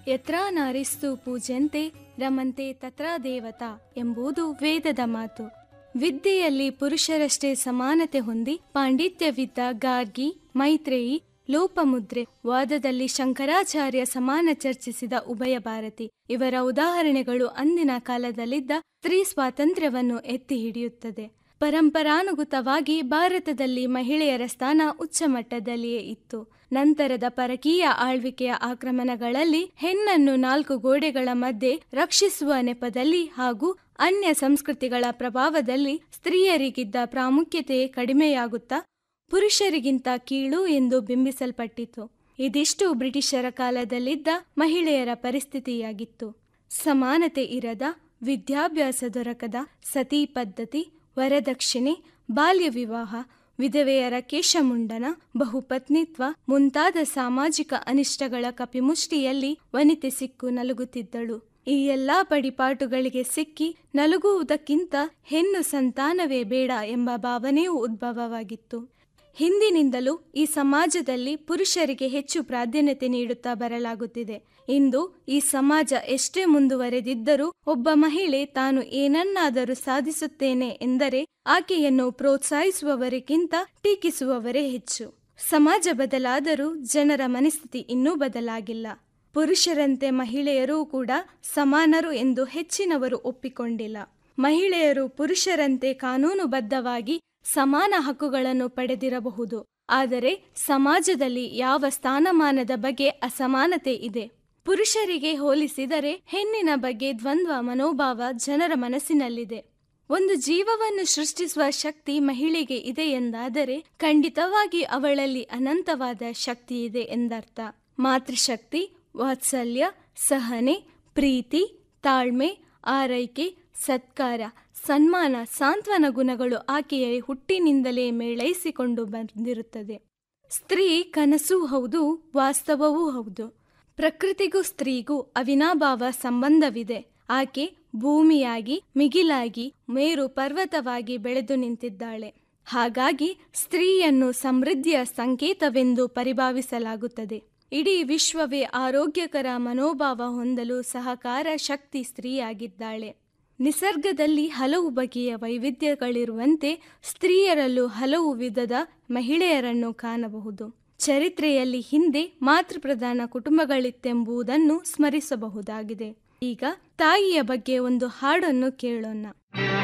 ಯತ್ರ ನಾರಿಸ್ತು ಪೂಜ್ಯಂತೆ ರಮಂತೆ ತತ್ರ ದೇವತಾ ಎಂಬುದು ವೇದದ ಮಾತು ವಿದ್ಯೆಯಲ್ಲಿ ಪುರುಷರಷ್ಟೇ ಸಮಾನತೆ ಹೊಂದಿ ಪಾಂಡಿತ್ಯವಿದ್ದ ಗಾರ್ಗಿ ಮೈತ್ರೇಯಿ ಲೋಪಮುದ್ರೆ ವಾದದಲ್ಲಿ ಶಂಕರಾಚಾರ್ಯ ಸಮಾನ ಚರ್ಚಿಸಿದ ಉಭಯ ಭಾರತಿ ಇವರ ಉದಾಹರಣೆಗಳು ಅಂದಿನ ಕಾಲದಲ್ಲಿದ್ದ ಸ್ತ್ರೀ ಸ್ವಾತಂತ್ರ್ಯವನ್ನು ಎತ್ತಿ ಹಿಡಿಯುತ್ತದೆ ಪರಂಪರಾನುಗತವಾಗಿ ಭಾರತದಲ್ಲಿ ಮಹಿಳೆಯರ ಸ್ಥಾನ ಉಚ್ಚ ಮಟ್ಟದಲ್ಲಿಯೇ ಇತ್ತು ನಂತರದ ಪರಕೀಯ ಆಳ್ವಿಕೆಯ ಆಕ್ರಮಣಗಳಲ್ಲಿ ಹೆಣ್ಣನ್ನು ನಾಲ್ಕು ಗೋಡೆಗಳ ಮಧ್ಯೆ ರಕ್ಷಿಸುವ ನೆಪದಲ್ಲಿ ಹಾಗೂ ಅನ್ಯ ಸಂಸ್ಕೃತಿಗಳ ಪ್ರಭಾವದಲ್ಲಿ ಸ್ತ್ರೀಯರಿಗಿದ್ದ ಪ್ರಾಮುಖ್ಯತೆ ಕಡಿಮೆಯಾಗುತ್ತಾ ಪುರುಷರಿಗಿಂತ ಕೀಳು ಎಂದು ಬಿಂಬಿಸಲ್ಪಟ್ಟಿತು ಇದಿಷ್ಟು ಬ್ರಿಟಿಷರ ಕಾಲದಲ್ಲಿದ್ದ ಮಹಿಳೆಯರ ಪರಿಸ್ಥಿತಿಯಾಗಿತ್ತು ಸಮಾನತೆ ಇರದ ವಿದ್ಯಾಭ್ಯಾಸ ದೊರಕದ ಸತಿ ಪದ್ಧತಿ ವರದಕ್ಷಿಣೆ ಬಾಲ್ಯ ವಿವಾಹ ವಿಧವೆಯರ ಕೇಶಮುಂಡನ ಬಹುಪತ್ನಿತ್ವ ಮುಂತಾದ ಸಾಮಾಜಿಕ ಅನಿಷ್ಟಗಳ ಕಪಿಮುಷ್ಟಿಯಲ್ಲಿ ವನಿತೆ ಸಿಕ್ಕು ನಲುಗುತ್ತಿದ್ದಳು ಈ ಎಲ್ಲಾ ಪಡಿಪಾಟುಗಳಿಗೆ ಸಿಕ್ಕಿ ನಲುಗುವುದಕ್ಕಿಂತ ಹೆಣ್ಣು ಸಂತಾನವೇ ಬೇಡ ಎಂಬ ಭಾವನೆಯೂ ಉದ್ಭವವಾಗಿತ್ತು ಹಿಂದಿನಿಂದಲೂ ಈ ಸಮಾಜದಲ್ಲಿ ಪುರುಷರಿಗೆ ಹೆಚ್ಚು ಪ್ರಾಧಾನ್ಯತೆ ನೀಡುತ್ತಾ ಬರಲಾಗುತ್ತಿದೆ ಇಂದು ಈ ಸಮಾಜ ಎಷ್ಟೇ ಮುಂದುವರೆದಿದ್ದರೂ ಒಬ್ಬ ಮಹಿಳೆ ತಾನು ಏನನ್ನಾದರೂ ಸಾಧಿಸುತ್ತೇನೆ ಎಂದರೆ ಆಕೆಯನ್ನು ಪ್ರೋತ್ಸಾಹಿಸುವವರಿಗಿಂತ ಟೀಕಿಸುವವರೇ ಹೆಚ್ಚು ಸಮಾಜ ಬದಲಾದರೂ ಜನರ ಮನಸ್ಥಿತಿ ಇನ್ನೂ ಬದಲಾಗಿಲ್ಲ ಪುರುಷರಂತೆ ಮಹಿಳೆಯರೂ ಕೂಡ ಸಮಾನರು ಎಂದು ಹೆಚ್ಚಿನವರು ಒಪ್ಪಿಕೊಂಡಿಲ್ಲ ಮಹಿಳೆಯರು ಪುರುಷರಂತೆ ಕಾನೂನುಬದ್ಧವಾಗಿ ಸಮಾನ ಹಕ್ಕುಗಳನ್ನು ಪಡೆದಿರಬಹುದು ಆದರೆ ಸಮಾಜದಲ್ಲಿ ಯಾವ ಸ್ಥಾನಮಾನದ ಬಗ್ಗೆ ಅಸಮಾನತೆ ಇದೆ ಪುರುಷರಿಗೆ ಹೋಲಿಸಿದರೆ ಹೆಣ್ಣಿನ ಬಗ್ಗೆ ದ್ವಂದ್ವ ಮನೋಭಾವ ಜನರ ಮನಸ್ಸಿನಲ್ಲಿದೆ ಒಂದು ಜೀವವನ್ನು ಸೃಷ್ಟಿಸುವ ಶಕ್ತಿ ಮಹಿಳೆಗೆ ಇದೆ ಎಂದಾದರೆ ಖಂಡಿತವಾಗಿ ಅವಳಲ್ಲಿ ಅನಂತವಾದ ಶಕ್ತಿ ಇದೆ ಎಂದರ್ಥ ಮಾತೃಶಕ್ತಿ ವಾತ್ಸಲ್ಯ ಸಹನೆ ಪ್ರೀತಿ ತಾಳ್ಮೆ ಆರೈಕೆ ಸತ್ಕಾರ ಸನ್ಮಾನ ಸಾಂತ್ವನ ಗುಣಗಳು ಆಕೆಯ ಹುಟ್ಟಿನಿಂದಲೇ ಮೇಳೈಸಿಕೊಂಡು ಬಂದಿರುತ್ತದೆ ಸ್ತ್ರೀ ಕನಸೂ ಹೌದು ವಾಸ್ತವವೂ ಹೌದು ಪ್ರಕೃತಿಗೂ ಸ್ತ್ರೀಗೂ ಅವಿನಾಭಾವ ಸಂಬಂಧವಿದೆ ಆಕೆ ಭೂಮಿಯಾಗಿ ಮಿಗಿಲಾಗಿ ಮೇರು ಪರ್ವತವಾಗಿ ಬೆಳೆದು ನಿಂತಿದ್ದಾಳೆ ಹಾಗಾಗಿ ಸ್ತ್ರೀಯನ್ನು ಸಮೃದ್ಧಿಯ ಸಂಕೇತವೆಂದು ಪರಿಭಾವಿಸಲಾಗುತ್ತದೆ ಇಡೀ ವಿಶ್ವವೇ ಆರೋಗ್ಯಕರ ಮನೋಭಾವ ಹೊಂದಲು ಸಹಕಾರ ಶಕ್ತಿ ಸ್ತ್ರೀಯಾಗಿದ್ದಾಳೆ ನಿಸರ್ಗದಲ್ಲಿ ಹಲವು ಬಗೆಯ ವೈವಿಧ್ಯಗಳಿರುವಂತೆ ಸ್ತ್ರೀಯರಲ್ಲೂ ಹಲವು ವಿಧದ ಮಹಿಳೆಯರನ್ನು ಕಾಣಬಹುದು ಚರಿತ್ರೆಯಲ್ಲಿ ಹಿಂದೆ ಮಾತೃಪ್ರಧಾನ ಕುಟುಂಬಗಳಿತ್ತೆಂಬುದನ್ನು ಸ್ಮರಿಸಬಹುದಾಗಿದೆ ಈಗ ತಾಯಿಯ ಬಗ್ಗೆ ಒಂದು ಹಾಡನ್ನು ಕೇಳೋಣ